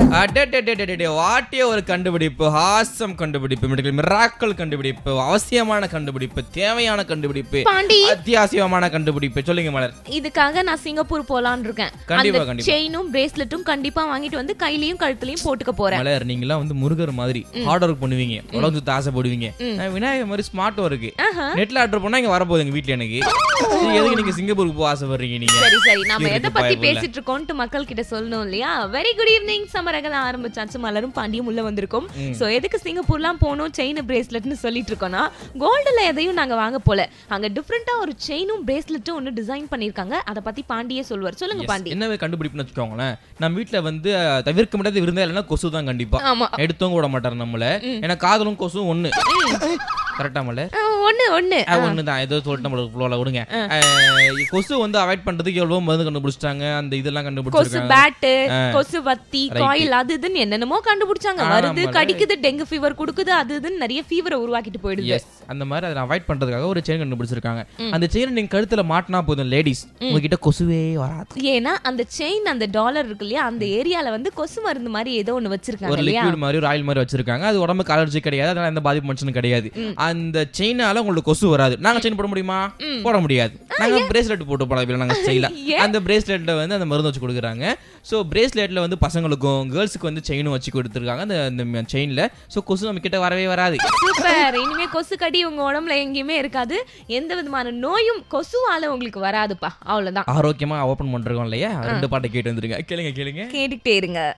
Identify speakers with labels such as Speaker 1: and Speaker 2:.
Speaker 1: அடடடடடடே, வாட்டிய ஒரு கண்டுபிடிப்பு ஹாசம் கண்டுபிடிப்பு மெடிக்கல் மிராக்கல் கண்டுபிடிப்பு அவசியமான கண்டுபிடிப்பு தேவையான கண்டுபிடிப்பு
Speaker 2: பாண்டி
Speaker 1: அத்தியாவசியமான கண்டுபிடிப்பு சொல்லுங்க மலர்
Speaker 2: இதுக்காக நான் சிங்கப்பூர் போலான்னு இருக்கேன்
Speaker 1: கண்டிப்பா,
Speaker 2: அந்த
Speaker 1: கண்டிப்பா.
Speaker 2: செயினும் பிரேஸ்லெட்டும் கண்டிப்பா வாங்கிட்டு வந்து கையிலயும் கழுத்துலயும் போட்டுக்க போறேன்
Speaker 1: மலர் நீங்களாம் வந்து முருகர் மாதிரி ஹார்ட் ஒர்க் பண்ணுவீங்க உலகம் சுத்த ஆசைப்படுவீங்க நான் விநாயகர் மாதிரி ஸ்மார்ட் ஒர்க்
Speaker 2: ஆஹா.
Speaker 1: நெட்ல ஆர்டர் பண்ணா இங்க வரப்போகுது எங்க வீட்ல எனக்கு சரி, எதுக்கு நீங்க சிங்கப்பூருக்கு போக ஆசைப்படுறீங்க நீங்க
Speaker 2: சரி சரி நாம
Speaker 1: இருக்கு
Speaker 2: எதை பத்தி
Speaker 1: பயப்புள்ள.
Speaker 2: பேசிட்டு இருக்கோம்னு மக்கள் கிட்ட சொல்லணும் இல்லையா வெரி குட் ஈவினிங் சமரகல ஆரம்பிச்சாச்சு மலரும் பாண்டியும் உள்ள வந்திருக்கோம் சோ எதுக்கு சிங்கப்பூர்லாம் போகணும் செயின் பிரேஸ்லெட்னு சொல்லிட்டு இருக்கோம்னா கோல்டுல எதையும் நாங்க வாங்க போல அங்க டிஃப்ரெண்டா ஒரு செயினும் பிரேஸ்லெட்டும் ஒன்னு டிசைன் பண்ணிருக்காங்க அத பத்தி பாண்டியே சொல்லுவார் சொல்லுங்க பாண்டி
Speaker 1: என்ன கண்டுபிடிப்புன்னு வச்சுக்கோங்களேன் நம்ம வீட்ல வந்து அஹ், தவிர்க்க முடியாத விருந்தா இல்லைன்னா கொசு தான் கண்டிப்பா
Speaker 2: ஆமா
Speaker 1: எடுத்தவங்க விட மாட்டாரு நம்மள ஏன்னா காதலும் கொசும் ஒண்ணு கரெக்டா மலர்
Speaker 2: அஹ், ஒண்ணு ஒண்ணு
Speaker 1: அது ஒண்ணுதான் ஏதோ சொல்லிட்டு நம்மளுக்கு ஃப்ளோல விடுங்க அஹ், கொசு வந்து அவாய்ட் பண்றதுக்கு எவ்வளவு மருந்து கண்டுபிடிச்சிட்டாங்க அந்த இதெல்லாம்
Speaker 2: கொசு
Speaker 1: கண்டுபிடிச்சிருக்காங்க
Speaker 2: பேட்டு கொசு வத்தி காயில் அது இதுன்னு என்னென்னமோ கண்டுபிடிச்சாங்க
Speaker 1: ஆமா,
Speaker 2: வருது
Speaker 1: ஆமா.
Speaker 2: கடிக்குது டெங்கு ஃபீவர் கொடுக்குது அது இதுன்னு நிறைய ஃபீவரை உருவாக்கிட்டு போயிடுது
Speaker 1: எஸ் அந்த மாதிரி அதை அவாய்ட் பண்றதுக்காக ஒரு செயின் கண்டுபிடிச்சிருக்காங்க அந்த செயின் நீங்க கழுத்துல மாட்டினா போதும் லேடிஸ் உங்ககிட்ட கொசுவே வராது
Speaker 2: ஏன்னா அந்த செயின் அந்த டாலர் இருக்கு இல்லையா அந்த ஏரியால வந்து கொசு மருந்து மாதிரி ஏதோ ஒண்ணு வச்சிருக்காங்க
Speaker 1: ஒரு
Speaker 2: இல்லையா
Speaker 1: லிக்விட் மாதிரி ஒரு ஆயில் மாதிரி வச்சிருக்காங்க அது உடம்புக்கு அலர்ஜி கிடையாது அதனால எந்த பாதிப்பு மனுஷனும் கிடையாது அந்த செயினால உங்களுக்கு கொசு வராது நாங்க செயின் போட முடியுமா போட முடியாது நாங்க பிரேஸ்லெட் போட்டு போட நாங்க ஸ்டைலா
Speaker 2: ஏன்?
Speaker 1: அந்த பிரேஸ்லெட்ல வந்து அந்த மருந்து வச்சு கொடுக்குறாங்க ஸோ பிரேஸ்லெட்ல வந்து பசங்களுக்கும் கேர்ள்ஸுக்கு வந்து செயினும் வச்சு கொடுத்துருக்காங்க அந்த அந்த செயின்ல ஸோ கொசு நம்ம கிட்ட வரவே வராது
Speaker 2: சூப்பர் இனிமே கொசு கடி உங்க உடம்புல எங்கேயுமே இருக்காது எந்த விதமான நோயும் கொசுவால உங்களுக்கு வராதுப்பா அவ்வளவுதான்
Speaker 1: ஆரோக்கியமா ஓபன் பண்றோம் இல்லையா ரெண்டு பாட்டை கேட்டு வந்துருங்க கேளுங்க கேளுங்க
Speaker 2: கேட்டுக்கிட்டே இருங்க